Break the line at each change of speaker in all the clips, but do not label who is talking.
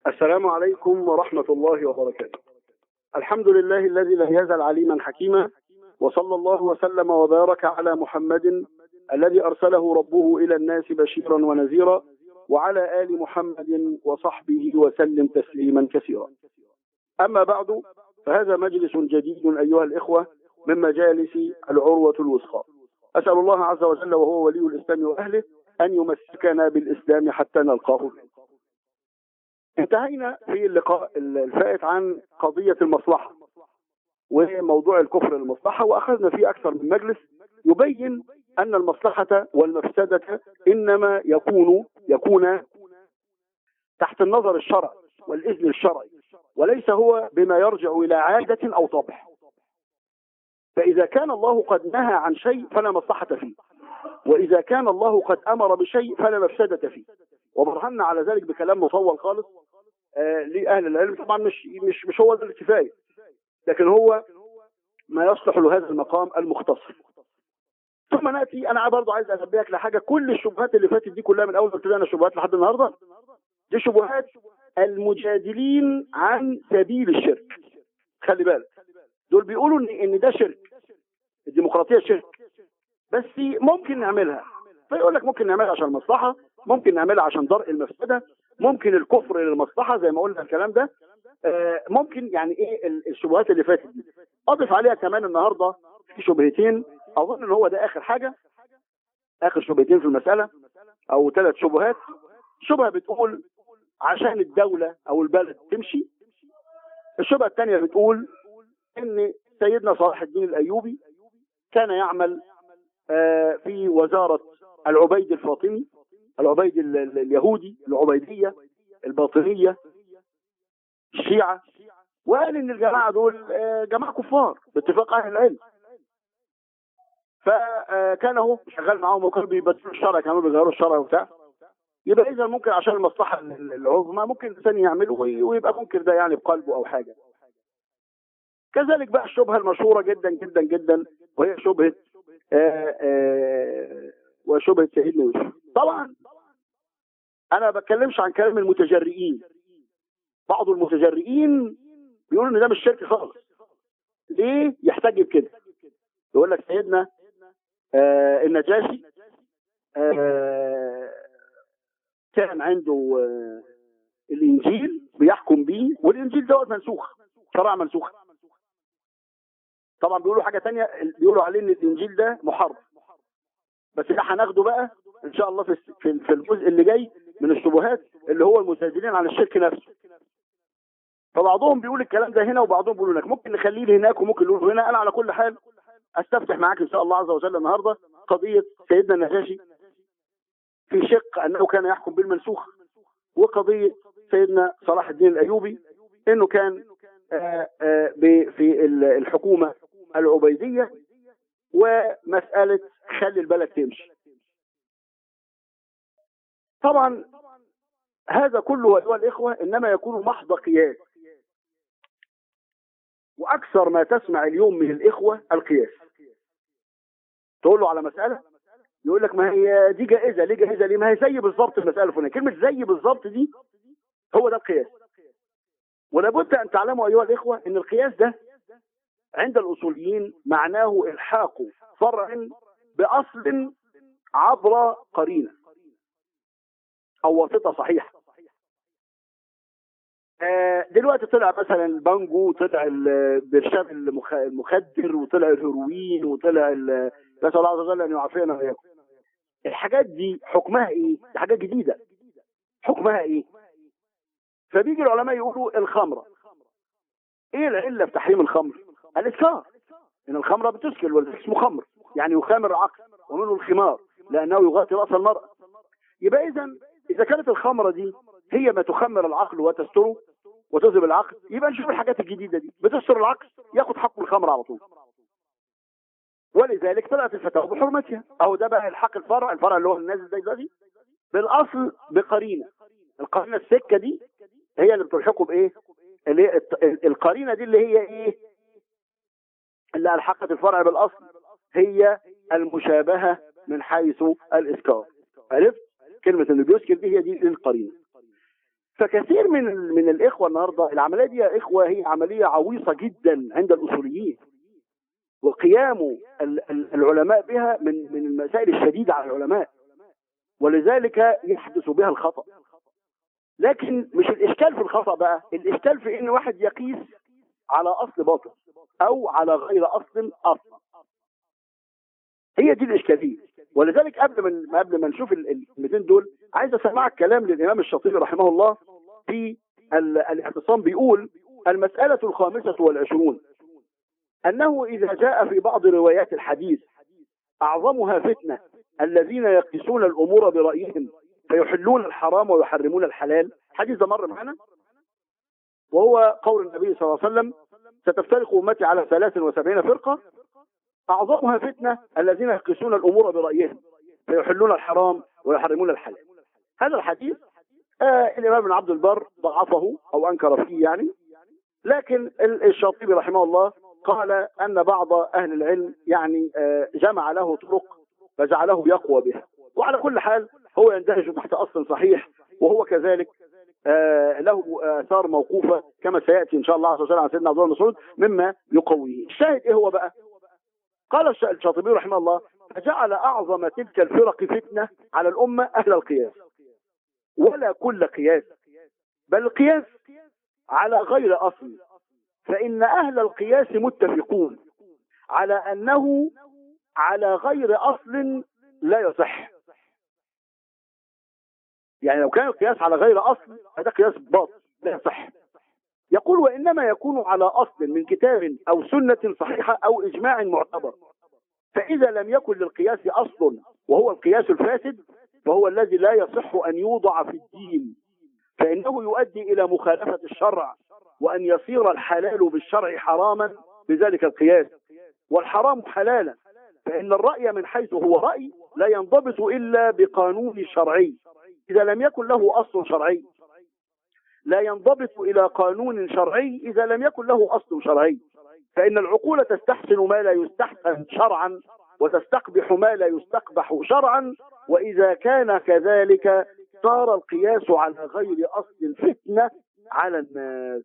السلام عليكم ورحمة الله وبركاته الحمد لله الذي لم يزل عليما حكيما وصلى الله وسلم وبارك على محمد الذي أرسله ربه إلى الناس بشيرا ونذيرا وعلى آل محمد وصحبه وسلم تسليما كثيرا أما بعد فهذا مجلس جديد أيها الإخوة من مجالس العروة الوثقى أسأل الله عز وجل وهو ولي الإسلام وأهله أن يمسكنا بالإسلام حتى نلقاه انتهينا في اللقاء الفائت عن قضية المصلحة وموضوع الكفر للمصلحة وأخذنا فيه أكثر من مجلس يبين أن المصلحة والمفسدة إنما يكون يكون تحت النظر الشرعي والإذن الشرعي وليس هو بما يرجع إلى عادة أو طبع فإذا كان الله قد نهى عن شيء فلا مصلحة فيه وإذا كان الله قد أمر بشيء فلا مفسدة فيه وبرهنا على ذلك بكلام مطول خالص آه لأهل العلم طبعا مش مش مش هو ده الكفاية لكن هو ما يصلح لهذا المقام المختصر ثم ناتي انا برضه عايز انبهك لحاجه كل الشبهات اللي فاتت دي كلها من اول ما ابتدينا شبهات لحد النهارده دي شبهات المجادلين عن سبيل الشرك خلي بالك دول بيقولوا ان ان ده شرك الديمقراطيه شرك بس ممكن نعملها فيقول لك ممكن نعملها عشان المصلحه ممكن نعملها عشان درء المفسده ممكن الكفر للمصلحه زي ما قلنا الكلام ده آه ممكن يعني ايه الشبهات اللي فاتت دي اضف عليها كمان النهارده في شبهتين اظن ان هو ده اخر حاجه اخر شبهتين في المساله او ثلاث شبهات شبهه بتقول عشان الدوله او البلد تمشي الشبهه الثانيه بتقول ان سيدنا صلاح الدين الايوبي كان يعمل آه في وزاره العبيد الفاطمي العبيد اليهودي العبيديه الباطنيه الشيعه وقال ان الجماعه دول جماعه كفار باتفاق اهل العلم فكان هو شغال معاهم وكانوا بيبدلوا الشرع كانوا بيغيروا الشرع وبتاع يبقى اذا ممكن عشان المصلحه العظمى ممكن الانسان يعمله ويبقى ممكن ده يعني بقلبه او حاجه كذلك بقى الشبهه المشهوره جدا جدا جدا وهي شبهه آآ آآ وشبهه سيدنا يوسف طبعا انا ما بتكلمش عن كلام المتجرئين بعض المتجرئين بيقولوا ان ده مش شرك خالص ليه يحتج بكده يقول لك سيدنا آه النجاشي آه كان عنده آه الانجيل بيحكم بيه والانجيل دوت منسوخ شرع منسوخ طبعا بيقولوا حاجه تانية بيقولوا عليه ان الانجيل ده محرف بس ده هناخده بقى ان شاء الله في في الجزء اللي جاي من الشبهات اللي هو المتنازلين عن الشرك نفسه فبعضهم بيقول الكلام ده هنا وبعضهم بيقول هناك ممكن نخليه هناك وممكن نقوله هنا انا على كل حال استفتح معاك ان شاء الله عز وجل النهارده قضيه سيدنا النجاشي في شق انه كان يحكم بالمنسوخ وقضيه سيدنا صلاح الدين الايوبي انه كان آآ آآ في الحكومه العبيديه ومساله خلي البلد تمشي طبعا هذا كله ايها الاخوه انما يكون محض قياس واكثر ما تسمع اليوم من الاخوه القياس تقول له على مساله يقول لك ما هي دي جائزه ليه جائزه ليه ما هي زي بالظبط المساله الفلانيه كلمه زي بالظبط دي هو ده القياس ولابد ان تعلموا ايها الاخوه ان القياس ده عند الاصوليين معناه الحاق فرع باصل عبر قرينه او واسطه صحيحه دلوقتي طلع مثلا البانجو وطلع البرشام المخدر وطلع الهيروين وطلع نسال الله عز وجل ان يعافينا واياكم الحاجات دي حكمها ايه؟ دي حاجات جديده حكمها ايه؟ فبيجي العلماء يقولوا الخمره ايه العله في تحريم الخمر؟ الاسكار ان الخمره بتسكر ولذلك اسمه خمر يعني يخامر العقل ومنه الخمار لانه يغطي راس المراه يبقى اذا اذا كانت الخمره دي هي ما تخمر العقل وتستره وتذهب العقل يبقى نشوف الحاجات الجديده دي بتستر العقل ياخد حقه الخمر على طول ولذلك طلعت الفتاوى بحرمتها اهو ده بقى الحق الفرع الفرع اللي هو النازل ده دلوقتي بالاصل بقرينه القرينه السكه دي هي اللي بتلحقه بايه اللي هي القرينه دي اللي هي ايه اللي الحقت الفرع بالاصل هي المشابهه من حيث الاسكار عرفت كلمه انه بيسكر دي هي دي القرينه فكثير من من الاخوه النهارده العمليه دي يا اخوه هي عمليه عويصه جدا عند الاصوليين وقيام ال- ال- العلماء بها من من المسائل الشديده على العلماء ولذلك يحدث بها الخطا لكن مش الاشكال في الخطا بقى الاشكال في ان واحد يقيس على اصل باطل او على غير اصل اصلا هي دي الاشكاليه ولذلك قبل ما قبل ما نشوف ال- الكلمتين دول عايز اسمعك كلام للامام الشاطبي رحمه الله في ال- الاعتصام بيقول المساله الخامسه والعشرون انه اذا جاء في بعض روايات الحديث اعظمها فتنه الذين يقيسون الامور برايهم فيحلون الحرام ويحرمون الحلال حديث ده مر معنا وهو قول النبي صلى الله عليه وسلم ستفترق امتي على 73 فرقه اعظمها فتنه الذين يقيسون الامور برايهم فيحلون الحرام ويحرمون الحلال هذا الحديث آه الامام ابن عبد البر ضعفه او انكر فيه يعني لكن ال- الشاطبي رحمه الله قال ان بعض اهل العلم يعني آه جمع له طرق فجعله يقوى بها وعلى كل حال هو يندرج تحت اصل صحيح وهو كذلك آه له اثار موقوفه كما سياتي ان شاء الله عز وجل عن سيدنا عبد الله بن مسعود مما يقويه الشاهد ايه هو بقى قال الش- الشاطبي رحمه الله فجعل اعظم تلك الفرق فتنه على الامه اهل القياس ولا كل قياس بل القياس على غير اصل فان اهل القياس متفقون على انه على غير اصل لا يصح يعني لو كان القياس على غير اصل هذا قياس باطل لا يصح يقول وانما يكون على اصل من كتاب او سنه صحيحه او اجماع معتبر فاذا لم يكن للقياس اصل وهو القياس الفاسد فهو الذي لا يصح ان يوضع في الدين فانه يؤدي الى مخالفه الشرع وان يصير الحلال بالشرع حراما بذلك القياس والحرام حلالا فان الراي من حيث هو راي لا ينضبط الا بقانون شرعي اذا لم يكن له اصل شرعي لا ينضبط الى قانون شرعي اذا لم يكن له اصل شرعي فان العقول تستحسن ما لا يستحسن شرعا وتستقبح ما لا يستقبح شرعا واذا كان كذلك صار القياس على غير اصل فتنه على الناس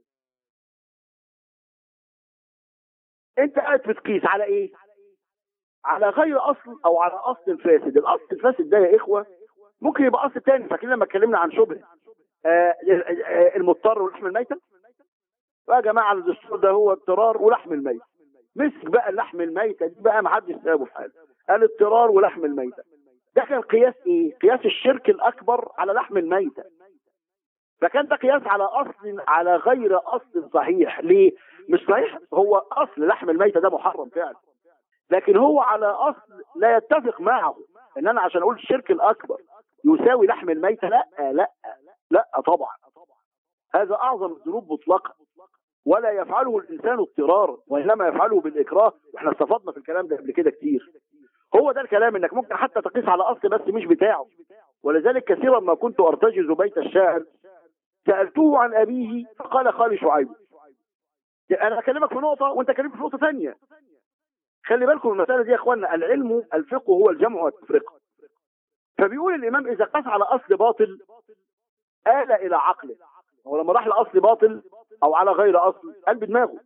انت قاعد بتقيس على ايه على غير اصل او على اصل فاسد الاصل الفاسد ده يا اخوه ممكن يبقى اصل تاني فاكرين لما اتكلمنا عن شبه آه آه المضطر ولحم الميتة يا جماعة الدستور ده هو اضطرار ولحم الميتة مسك بقى اللحم الميتة دي بقى ما حدش سابه في حاله الاضطرار ولحم الميتة ده كان قياس ايه قياس الشرك الاكبر على لحم الميتة فكان ده قياس على اصل على غير اصل صحيح ليه مش صحيح هو اصل لحم الميتة ده محرم فعلا لكن هو على اصل لا يتفق معه ان انا عشان اقول الشرك الاكبر يساوي لحم الميتة لا لا لا طبعا هذا اعظم الذنوب مطلقا ولا يفعله الانسان اضطرارا وانما يفعله بالاكراه واحنا استفدنا في الكلام ده قبل كده كتير هو ده الكلام انك ممكن حتى تقيس على اصل بس مش بتاعه ولذلك كثيرا ما كنت ارتجز بيت الشاعر سالته عن ابيه فقال خالي شعيب انا اكلمك في نقطه وانت كلمك في نقطه ثانيه خلي بالكم المساله دي يا اخوانا العلم الفقه هو الجمع والتفرقه فبيقول الامام اذا قاس على اصل باطل آل الى عقله هو لما راح لاصل باطل او على غير اصل قلب بدماغه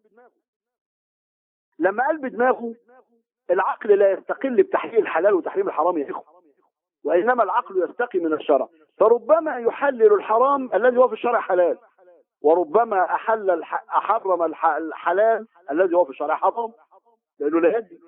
لما قلب بدماغه العقل لا يستقل بتحليل الحلال وتحريم الحرام يا اخوه وانما العقل يستقي من الشرع فربما يحلل الحرام الذي هو في الشرع حلال وربما احل الح... احرم الح... الحلال الذي هو في الشرع حرام لانه لا يدري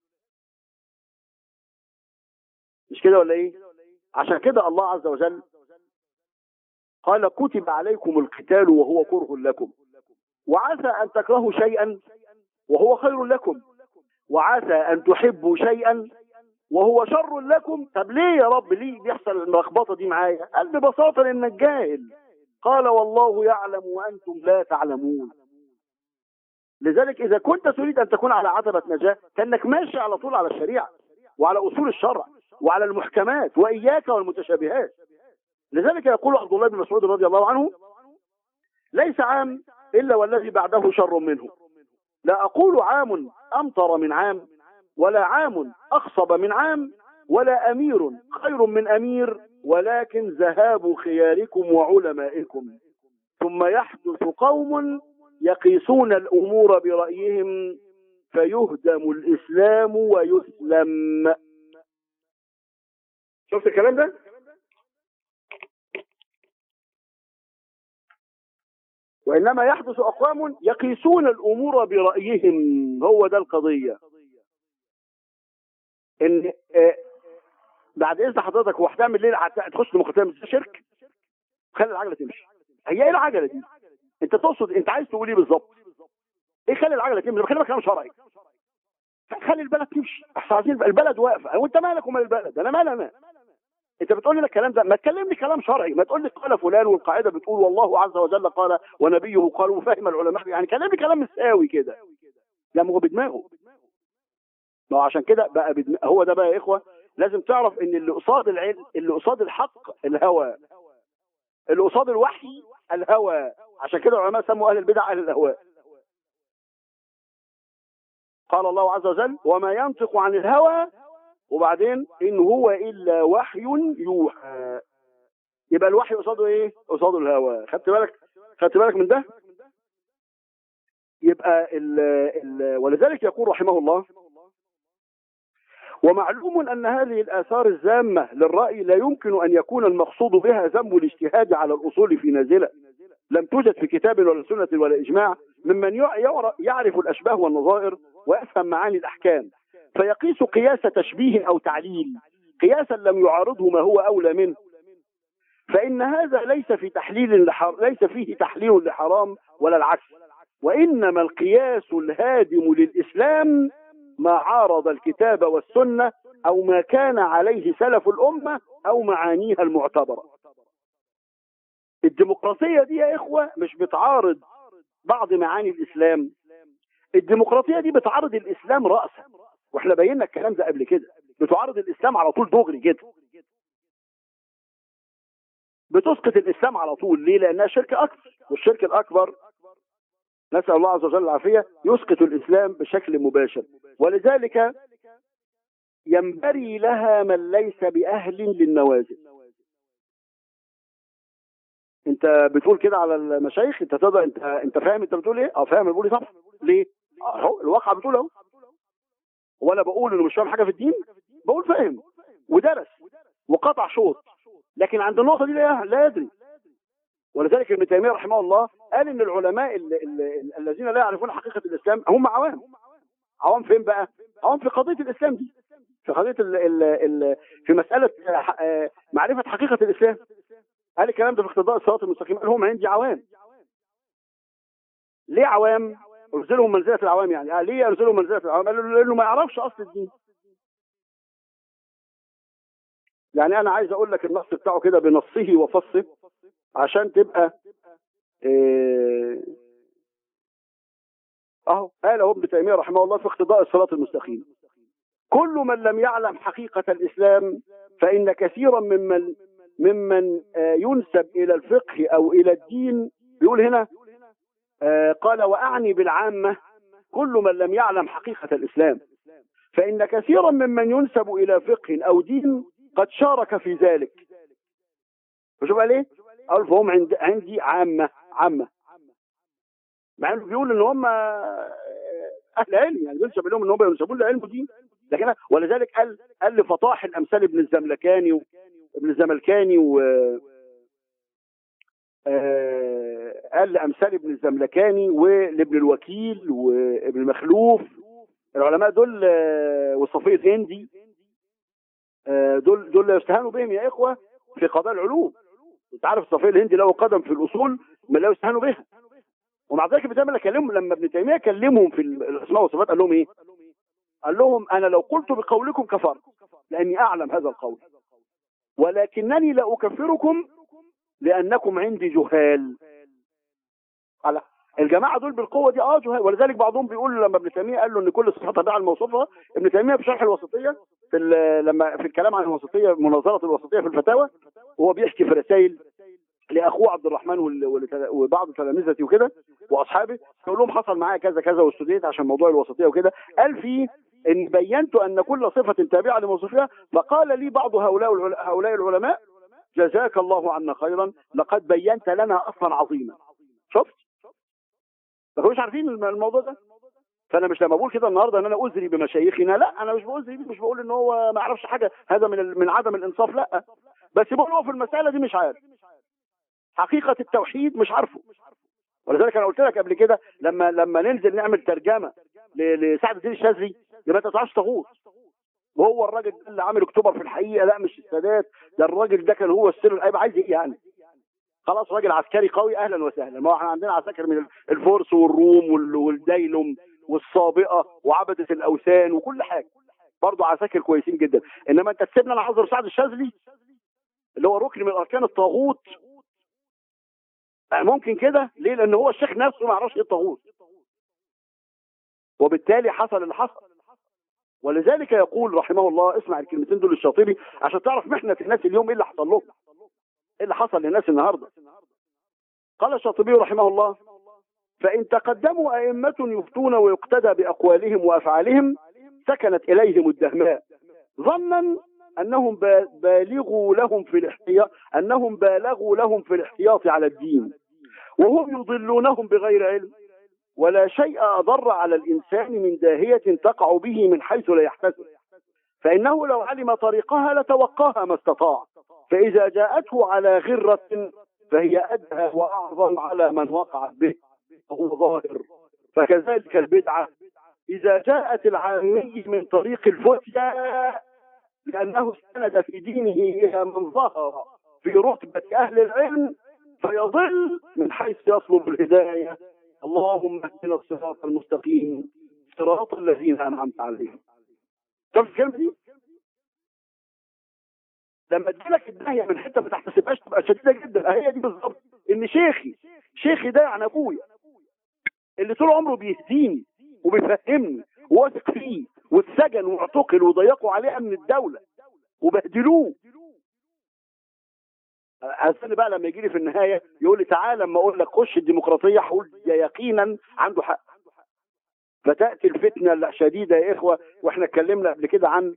مش كده ولا ايه عشان كده الله عز وجل قال كتب عليكم القتال وهو كره لكم وعسى ان تكرهوا شيئا وهو خير لكم وعسى ان تحبوا شيئا وهو شر لكم طب ليه يا رب ليه بيحصل الملخبطه دي معايا قال ببساطه لانك جاهل قال والله يعلم وانتم لا تعلمون لذلك اذا كنت تريد ان تكون على عتبه نجاه كانك ماشي على طول على الشريعه وعلى اصول الشرع وعلى المحكمات واياك والمتشابهات لذلك يقول عبد الله بن مسعود رضي الله عنه ليس عام الا والذي بعده شر منه لا اقول عام امطر من عام ولا عام اخصب من عام ولا امير خير من امير ولكن ذهاب خياركم وعلمائكم ثم يحدث قوم يقيسون الأمور برأيهم فيهدم الإسلام ويسلم شفت الكلام ده؟ وإنما يحدث أقوام يقيسون الأمور برأيهم هو ده القضية إن آه، بعد إذن حضرتك هو هتعمل ليه هتخش مقدمة شرك خلي العجلة تمشي هي إيه العجلة دي؟ أنت تقصد أنت عايز تقول إيه بالظبط؟ إيه خلي العجلة تمشي؟ بكلمك كلام شرعي خلي البلد تمشي احنا عايزين البلد واقفه وانت مالك ومال البلد انا مال انا انت بتقول لي الكلام ده ما تكلمني كلام شرعي ما تقول لي قال فلان والقاعده بتقول والله عز وجل قال ونبيه قال وفهم العلماء يعني كلامي كلام مساوي كده لا ما هو بدماغه ما هو عشان كده بقى بدماغ هو ده بقى يا اخوه لازم تعرف ان اللي قصاد العلم اللي قصاد الحق الهوى اللي قصاد الوحي الهوى عشان كده العلماء سموا اهل البدع اهل الاهواء قال الله عز وجل وما ينطق عن الهوى وبعدين ان هو الا وحي يوحى يبقى الوحي قصاده ايه قصاده الهوى خدت بالك خدت بالك من ده يبقى ال ال ولذلك يقول رحمه الله ومعلوم أن هذه الآثار الزامة للرأي لا يمكن أن يكون المقصود بها ذم الاجتهاد على الأصول في نازلة لم توجد في كتاب ولا سنة ولا إجماع ممن يعرف الأشباه والنظائر ويفهم معاني الأحكام فيقيس قياس تشبيه أو تعليل قياسا لم يعارضه ما هو أولى منه فإن هذا ليس في تحليل لحر... ليس فيه تحليل لحرام ولا العكس وإنما القياس الهادم للإسلام ما عارض الكتاب والسنة أو ما كان عليه سلف الأمة أو معانيها المعتبرة الديمقراطية دي يا إخوة مش بتعارض بعض معاني الإسلام الديمقراطية دي بتعارض الإسلام رأسا واحنا بينا الكلام ده قبل كده بتعارض الإسلام على طول دغري كده بتسقط الإسلام على طول ليه لأنها شرك أكبر والشرك الأكبر نسأل الله عز وجل العافية يسقط الإسلام بشكل مباشر ولذلك ينبري لها من ليس بأهل للنوازل انت بتقول كده على المشايخ انت تقدر انت انت فاهم انت بتقول ايه اه فاهم بقول لي صح ليه اهو الواقع بتقول اهو وانا بقول انه مش فاهم حاجه في الدين بقول فاهم ودرس وقطع شوط لكن عند النقطه دي لا لا يدري ولذلك ابن تيميه رحمه الله قال ان العلماء ال ال ال الذين لا يعرفون حقيقه الاسلام هم عوام عوام فين بقى عوام في قضيه الاسلام دي في قضيه ال ال ال في مساله معرفه حقيقه الاسلام قال الكلام ده في اقتضاء الصراط المستقيم قال هم عندي عوام ليه عوام ارسلهم منزله العوام يعني قال ليه ارسلهم منزله العوام قالوا لانه ما يعرفش اصل الدين يعني انا عايز اقول لك النص بتاعه كده بنصه وفصه عشان تبقى ايه اهو قال اهو ابن تيميه رحمه الله في اقتضاء الصراط المستقيم كل من لم يعلم حقيقه الاسلام فان كثيرا ممن ممن ينسب الى الفقه او الى الدين بيقول هنا قال واعني بالعامه كل من لم يعلم حقيقه الاسلام فان كثيرا ممن ينسب الى فقه او دين قد شارك في ذلك فشوف قال ايه قال فهم عند عندي عامه عامه مع انه بيقول ان هم اهل علم يعني بينسب لهم ان هم ينسبون لعلم دين لكن ولذلك قال قال لفطاح الامثال ابن الزملكاني وابن الزملكاني و قال لامثال ابن الزملكاني ولابن الوكيل وابن مخلوف العلماء دول وصفيه هندي دول دول لا يستهانوا بهم يا اخوه في قضاء العلوم انت عارف الصفيه الهندي له قدم في الاصول ما لا يستهانوا بها ومع ذلك ابن تيميه كلمهم لما ابن تيميه كلمهم في الاسماء والصفات قال لهم ايه؟ قال لهم انا لو قلت بقولكم كفرت لاني اعلم هذا القول ولكنني لا اكفركم لانكم عندي جهال على الجماعه دول بالقوه دي اه جهال ولذلك بعضهم بيقول لما ابن تيميه قال له ان كل صفات تبع الموصوفه ابن تيميه في شرح الوسطيه في لما في الكلام عن الوسطيه مناظره الوسطيه في الفتاوى وهو بيحكي في رسائل لاخوه عبد الرحمن وبعض تلامذتي وكده واصحابي يقول لهم حصل معايا كذا كذا واستديت عشان موضوع الوسطيه وكده قال فيه ان بينت ان كل صفه تابعه لموصوفها فقال لي بعض هؤلاء هؤلاء العلماء جزاك الله عنا خيرا لقد بينت لنا اصلا عظيما شفت ما كانوش عارفين الم- الموضوع ده فانا مش لما بقول كده النهارده ان انا ازري بمشايخنا لا انا مش بازري بيه، مش بقول ان هو ما يعرفش حاجه هذا من ال- من عدم الانصاف لا بس بقول هو في المساله دي مش عارف حقيقه التوحيد مش عارفه ولذلك انا قلت لك قبل كده لما لما ننزل نعمل ترجمه ل- لسعد الدين الشاذلي يبقى انت ما تعرفش تغوص وهو الراجل ده اللي عامل اكتوبر في الحقيقه لا مش السادات ده الراجل ده كان هو السر هيبقى عايز ايه يعني خلاص راجل عسكري قوي اهلا وسهلا ما هو احنا عندنا عساكر من الفرس والروم وال- والديلم والسابقه وعبده الاوثان وكل حاجه برضه عساكر كويسين جدا انما انت تسيبنا انا عذر سعد الشاذلي اللي هو ركن من اركان الطاغوت آه، ممكن كده ليه لان هو الشيخ نفسه ما يعرفش ايه الطاغوت وبالتالي حصل اللي حصل ولذلك يقول رحمه الله اسمع الكلمتين دول للشاطبي عشان تعرف محنه الناس اليوم ايه اللي حصل لهم ايه اللي حصل للناس النهارده قال الشاطبي رحمه الله فإن تقدموا أئمة يفتون ويقتدى بأقوالهم وأفعالهم سكنت إليهم الدهماء ظنا أنهم با- بالغوا لهم في الاحتياط أنهم بالغوا لهم في الاحتياط على الدين وهم يضلونهم بغير علم ولا شيء أضر على الإنسان من داهية تقع به من حيث لا يحتسب فإنه لو علم طريقها لتوقاها ما استطاع فإذا جاءته على غرة فهي أدهى وأعظم على من وقعت به وهو ظاهر فكذلك البدعة إذا جاءت العامي من طريق الفتيا لأنه استند في دينه إلى من ظهر في رتبة أهل العلم فيضل من حيث يطلب الهداية اللهم اهدنا الصراط المستقيم صراط الذين أنعمت عليهم شوف الكلمة دي لما تجيلك الداهية من حتة ما تحتسبهاش تبقى شديدة جدا هي دي بالظبط ان شيخي شيخي ده عن ابويا اللي طول عمره بيهديني وبيفهمني وواثق فيه واتسجن واعتقل وضيقوا عليه امن الدوله وبهدلوه استنى بقى لما يجي لي في النهايه يقول لي تعالى لما اقول لك خش الديمقراطيه هقول يا يقينا عنده حق فتاتي الفتنه الشديده يا اخوه واحنا اتكلمنا قبل كده عن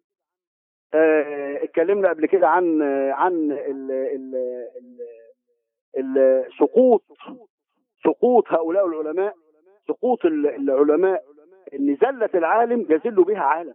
آه، اتكلمنا قبل كده عن آه، عن ال ال ال ال سقوط سقوط هؤلاء العلماء سقوط ال- العلماء ان زلة العالم يزل بها عالم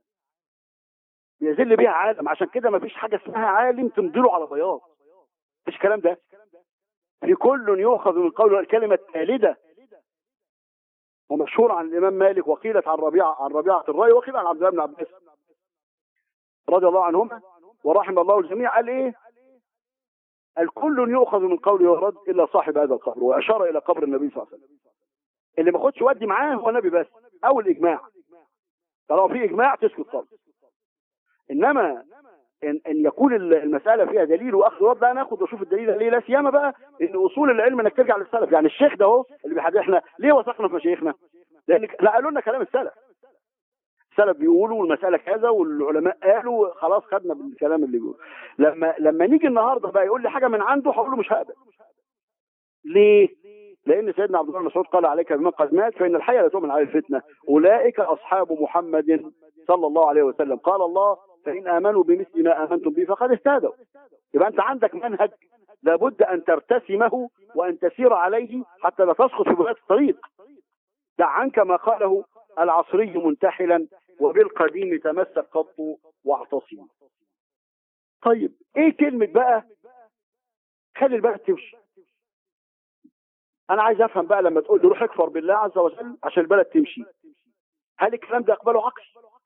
يزل بها عالم عشان كده ما فيش حاجة اسمها عالم تمضله على بياض مفيش الكلام ده في كل يؤخذ من قول الكلمة الثالدة ومشهور عن الإمام مالك وقيلت عن ربيعة عن ربيعة الرأي وقيل عن عبد الله بن عباس رضي الله عنهما ورحم الله الجميع قال ايه الكل يؤخذ من قوله ويرد الا صاحب هذا القبر واشار الى قبر النبي صلى الله عليه وسلم اللي ما خدش ودي معاه هو النبي بس او الاجماع طالما في اجماع تسكت خالص انما ان, إن يكون ال- المساله فيها دليل واخذ رد لا ناخد واشوف الدليل ليه لا سيما بقى ان اصول العلم انك ترجع للسلف يعني الشيخ ده اهو اللي بيحدثنا ليه وثقنا في مشايخنا؟ لان لا قالوا لنا كلام السلف السلف بيقولوا والمساله كذا والعلماء قالوا خلاص خدنا بالكلام اللي بيقول لما لما نيجي النهارده بقى يقول لي حاجه من عنده هقول له مش هقبل ليه؟ لان سيدنا عبد الله بن مسعود قال عليك بمن قد مات فان الحي لا تؤمن على الفتنه اولئك اصحاب محمد صلى الله عليه وسلم قال الله فان امنوا بمثل ما امنتم به فقد اهتدوا يبقى انت عندك منهج لابد ان ترتسمه وان تسير عليه حتى لا تسقط في بغايه الطريق دع عنك ما قاله العصري منتحلا وبالقديم تمسك قط واعتصم طيب ايه كلمة بقى خلي البلد تمشي انا عايز افهم بقى لما تقول لي روح اكفر بالله عز وجل عشان البلد تمشي هل الكلام ده يقبله عقل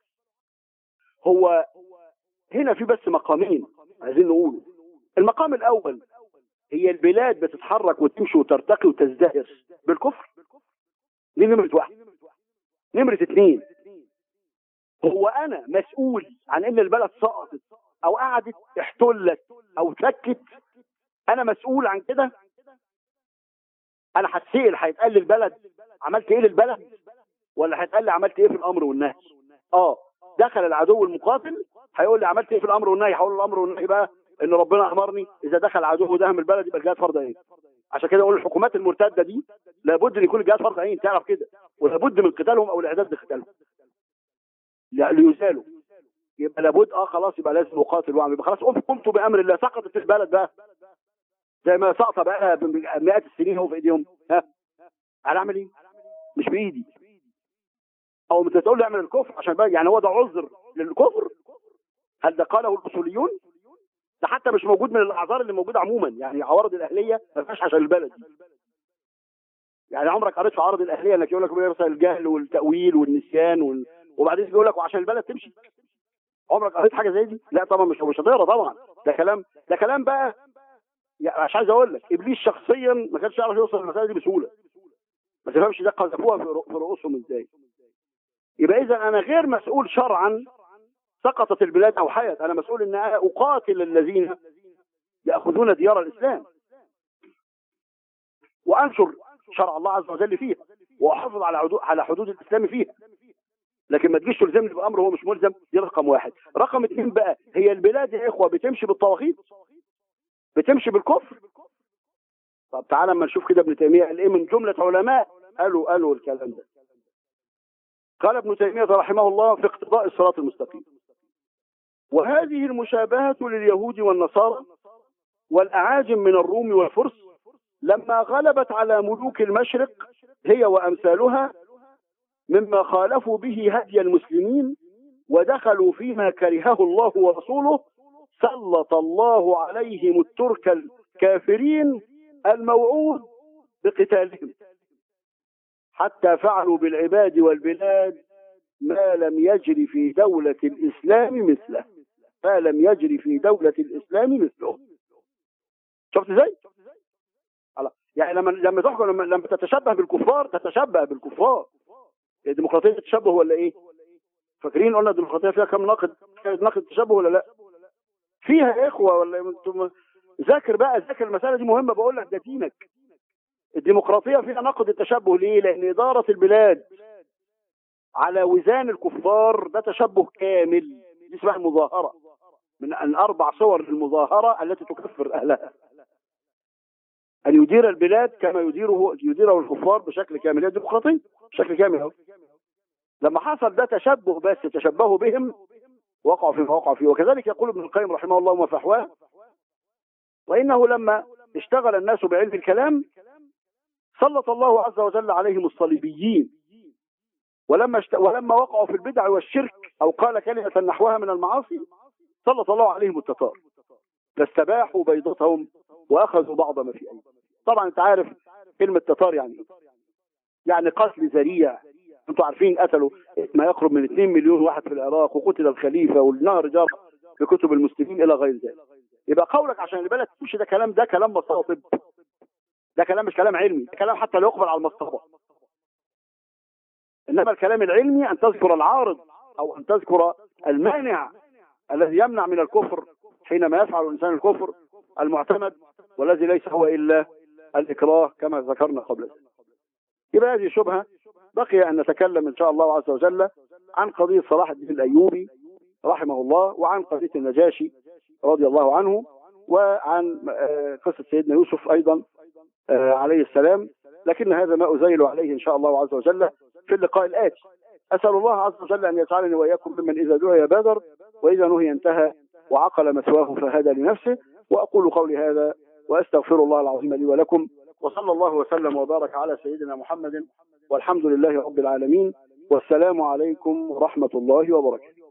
هو هنا في بس مقامين عايزين نقوله المقام الاول هي البلاد بتتحرك وتمشي وترتقي وتزدهر بالكفر دي نمرة واحد نمرة اتنين هو انا مسؤول عن ان البلد سقطت او قعدت احتلت او سكت انا مسؤول عن كده انا هتسال هيتقال لي البلد عملت ايه للبلد ولا هيتقال لي عملت ايه في الامر والنهي اه دخل العدو المقاتل هيقول لي عملت ايه في الامر والنهي هقول له الامر والنهي بقى ان ربنا امرني اذا دخل عدو دهم البلد يبقى الجهاد فرض عين عشان كده اقول الحكومات المرتده دي لابد ان يكون الجهاد فرض عين تعرف كده ولابد من قتالهم او الاعداد لقتالهم لا- ليزالوا يبقى لابد اه خلاص يبقى لازم نقاتل واعمل يبقى خلاص قمت قمتوا بامر الله سقطت البلد بقى زي ما سقط بقى مئات السنين هو في ايديهم ها انا اعمل ايه؟ مش بايدي او انت تقول لي اعمل الكفر عشان بقى يعني هو ده عذر للكفر هل ده قاله الاصوليون ده حتى مش موجود من الاعذار اللي موجوده عموما يعني عوارض الاهليه ما فيهاش عشان البلد يعني عمرك قريت في عرض الاهليه انك يقول لك مثلا الجهل والتاويل والنسيان وال... وبعدين يقول لك وعشان البلد تمشي عمرك قريت حاجه زي دي لا طبعا مش مش هتقرا طبعا ده كلام ده كلام بقى يعني مش عايز اقول لك ابليس شخصيا ما كانش يعرف يوصل للمساله دي بسهوله ما تفهمش ده قذفوها في رؤ- في رؤوسهم ازاي يبقى اذا انا غير مسؤول شرعا سقطت البلاد او حيت انا مسؤول ان انا اقاتل الذين ياخذون ديار الاسلام وانشر شرع الله عز وجل فيها واحافظ على حدود على حدود الاسلام فيها لكن ما تجيش تلزمني بامر هو مش ملزم دي رقم واحد رقم اثنين بقى هي البلاد يا اخوه بتمشي بالطواغيت بتمشي بالكفر طب تعالى اما نشوف كده ابن تيميه قال ايه من جمله علماء قالوا قالوا الكلام ده قال ابن تيميه رحمه الله في اقتضاء الصراط المستقيم وهذه المشابهه لليهود والنصارى والاعاجم من الروم والفرس لما غلبت على ملوك المشرق هي وامثالها مما خالفوا به هدي المسلمين ودخلوا فيما كرهه الله ورسوله سلط الله عليهم الترك الكافرين الموعود بقتالهم حتى فعلوا بالعباد والبلاد ما لم يجري في دولة الإسلام مثله ما لم يجري في دولة الإسلام مثله شفت ازاي؟ الله. يعني لما لما تحكم لما, لما تتشبه بالكفار تتشبه بالكفار الديمقراطية تتشبه ولا ايه؟ فاكرين قلنا الديمقراطية فيها كم ناقد ناقد تشبه ولا لا؟ فيها يا اخوة ولا انتم ذاكر بقى ذاكر المسألة دي مهمة بقول لك ده دينك الديمقراطية فيها نقد التشبه ليه؟ لأن إدارة البلاد على وزان الكفار ده تشبه كامل دي اسمها المظاهرة من أن أربع صور للمظاهرة التي تكفر أهلها أن يدير البلاد كما يديره يديره الكفار بشكل كامل هي الديمقراطية بشكل كامل أهو لما حصل ده تشبه بس تشبهوا بهم وقعوا فيما وقعوا فيه وكذلك يقول ابن القيم رحمه الله وفحواه وإنه لما اشتغل الناس بعلم الكلام سلط الله عز وجل عليهم الصليبيين ولما اشت... ولما وقعوا في البدع والشرك او قال كلمه نحوها من المعاصي سلط الله عليهم التتار فاستباحوا بيضتهم واخذوا بعض ما في ايديهم طبعا انت عارف كلمه تتار يعني ايه يعني قتل ذريع انتوا عارفين قتلوا ما يقرب من 2 مليون واحد في العراق وقتل الخليفه والنهر جرى في كتب المسلمين الى غير ذلك يبقى قولك عشان البلد تمشي ده كلام ده كلام مصاطب ده كلام مش كلام علمي ده كلام حتى لا يقبل على المصطبه انما الكلام العلمي ان تذكر العارض او ان تذكر المانع الذي يمنع من الكفر حينما يفعل الانسان الكفر المعتمد والذي ليس هو الا الاكراه كما ذكرنا قبل ذلك يبقى هذه شبهه بقي ان نتكلم ان شاء الله عز وجل عن قضيه صلاح الدين الايوبي رحمه الله وعن قضيه النجاشي رضي الله عنه وعن قصه سيدنا يوسف ايضا عليه السلام لكن هذا ما أزيل عليه إن شاء الله عز وجل في اللقاء الآتي أسأل الله عز وجل أن يجعلني وإياكم ممن إذا دعي بادر وإذا نهي انتهى وعقل مثواه فهدى لنفسه وأقول قولي هذا وأستغفر الله العظيم لي ولكم وصلى الله وسلم وبارك على سيدنا محمد والحمد لله رب العالمين والسلام عليكم ورحمة الله وبركاته